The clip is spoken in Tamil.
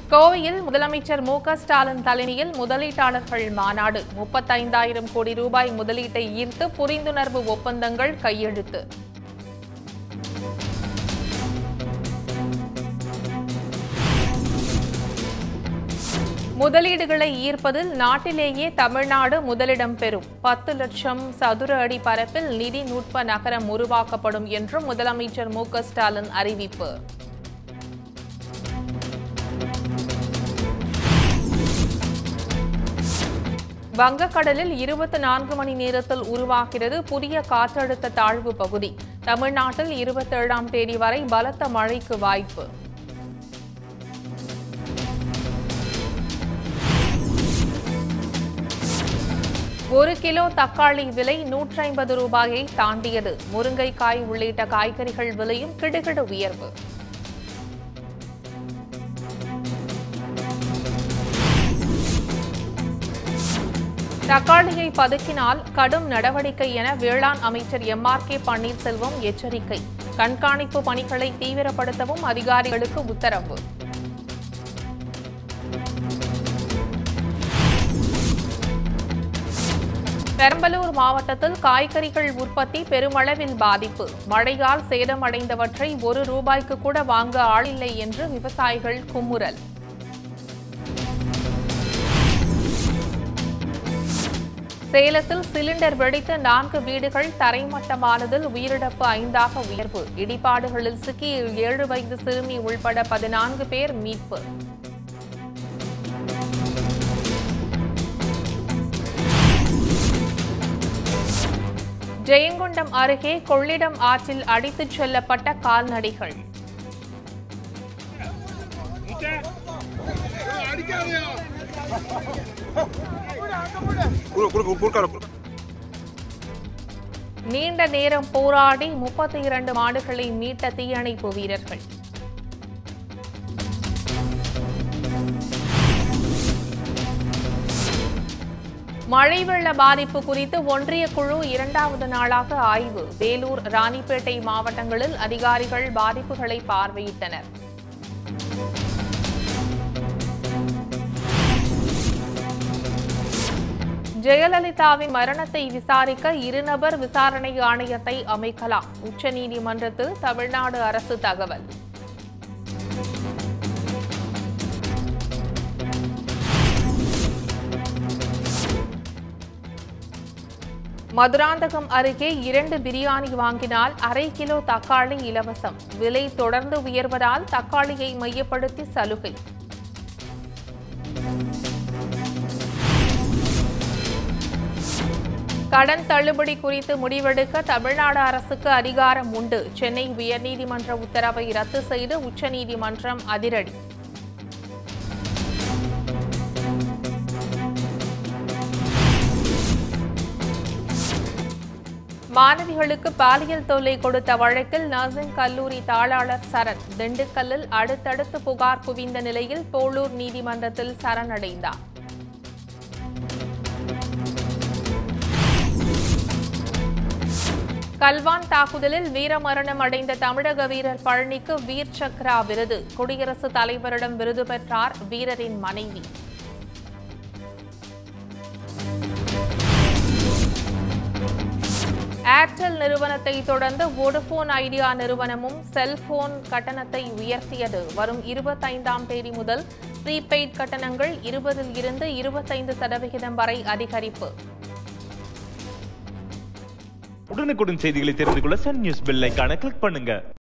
கோவையில் முதலமைச்சர் மு க ஸ்டாலின் தலைமையில் முதலீட்டாளர்கள் மாநாடு முப்பத்தைந்தாயிரம் கோடி ரூபாய் முதலீட்டை ஈர்த்து புரிந்துணர்வு ஒப்பந்தங்கள் கையெழுத்து முதலீடுகளை ஈர்ப்பதில் நாட்டிலேயே தமிழ்நாடு முதலிடம் பெறும் பத்து லட்சம் சதுர அடி பரப்பில் நிதி நுட்ப நகரம் உருவாக்கப்படும் என்றும் முதலமைச்சர் மு க ஸ்டாலின் அறிவிப்பு வங்கக்கடலில் இருபத்தி நான்கு மணி நேரத்தில் உருவாகிறது புதிய காற்றழுத்த தாழ்வு பகுதி தமிழ்நாட்டில் இருபத்தேழாம் தேதி வரை பலத்த மழைக்கு வாய்ப்பு ஒரு கிலோ தக்காளி விலை நூற்றி ஐம்பது ரூபாயை தாண்டியது முருங்கைக்காய் உள்ளிட்ட காய்கறிகள் விலையும் கிடுகிடு உயர்வு தக்காளியை பதுக்கினால் கடும் நடவடிக்கை என வேளாண் அமைச்சர் எம் ஆர் கே பன்னீர்செல்வம் எச்சரிக்கை கண்காணிப்பு பணிகளை தீவிரப்படுத்தவும் அதிகாரிகளுக்கு உத்தரவு பெரம்பலூர் மாவட்டத்தில் காய்கறிகள் உற்பத்தி பெருமளவில் பாதிப்பு மழையால் சேதமடைந்தவற்றை ஒரு ரூபாய்க்கு கூட வாங்க ஆளில்லை என்று விவசாயிகள் குமுறல் சேலத்தில் சிலிண்டர் வெடித்து நான்கு வீடுகள் தரைமட்டமானதில் உயிரிழப்பு ஐந்தாக உயர்வு இடிபாடுகளில் சிக்கி ஏழு வயது சிறுமி உள்பட பதினான்கு பேர் மீட்பு ஜெயங்கொண்டம் அருகே கொள்ளிடம் ஆற்றில் அடித்துச் செல்லப்பட்ட கால்நடைகள் குறு குறு குறுக்கார குறு நீண்ட நேரம் போராடி முப்பத்தி இரண்டு மாடுகளை மீட்ட தீயணைப்பு வீரர்கள் மழை வெள்ள பாதிப்பு குறித்து ஒன்றிய குழு இரண்டாவது நாளாக ஆய்வு வேலூர் ராணிப்பேட்டை மாவட்டங்களில் அதிகாரிகள் பாதிப்புகளை பார்வையிட்டனர் ஜெயலலிதாவின் மரணத்தை விசாரிக்க இருநபர் விசாரணை ஆணையத்தை அமைக்கலாம் உச்சநீதிமன்றத்தில் தமிழ்நாடு அரசு தகவல் மதுராந்தகம் அருகே இரண்டு பிரியாணி வாங்கினால் அரை கிலோ தக்காளி இலவசம் விலை தொடர்ந்து உயர்வதால் தக்காளியை மையப்படுத்தி சலுகை கடன் தள்ளுபடி குறித்து முடிவெடுக்க தமிழ்நாடு அரசுக்கு அதிகாரம் உண்டு சென்னை உயர்நீதிமன்ற உத்தரவை ரத்து செய்து உச்சநீதிமன்றம் அதிரடி மாணவிகளுக்கு பாலியல் தொல்லை கொடுத்த வழக்கில் நர்சிங் கல்லூரி தாளாளர் சரண் திண்டுக்கல்லில் அடுத்தடுத்து புகார் குவிந்த நிலையில் போளூர் நீதிமன்றத்தில் சரணடைந்தார் கல்வான் தாக்குதலில் வீரமரணம் அடைந்த தமிழக வீரர் பழனிக்கு வீர் சக்ரா விருது குடியரசுத் தலைவரிடம் விருது பெற்றார் வீரரின் மனைவி ஏர்டெல் நிறுவனத்தை தொடர்ந்து வோடபோன் ஐடியா நிறுவனமும் செல்போன் கட்டணத்தை உயர்த்தியது வரும் இருபத்தைந்தாம் தேதி முதல் ப்ரீபெய்ட் கட்டணங்கள் இருபதில் இருந்து இருபத்தைந்து சதவிகிதம் வரை அதிகரிப்பு உடனுக்குடன் செய்திகளை தெரிந்து கொள்ள சன் நியூஸ் பெல் ஐகானை கிளிக் பண்ணுங்க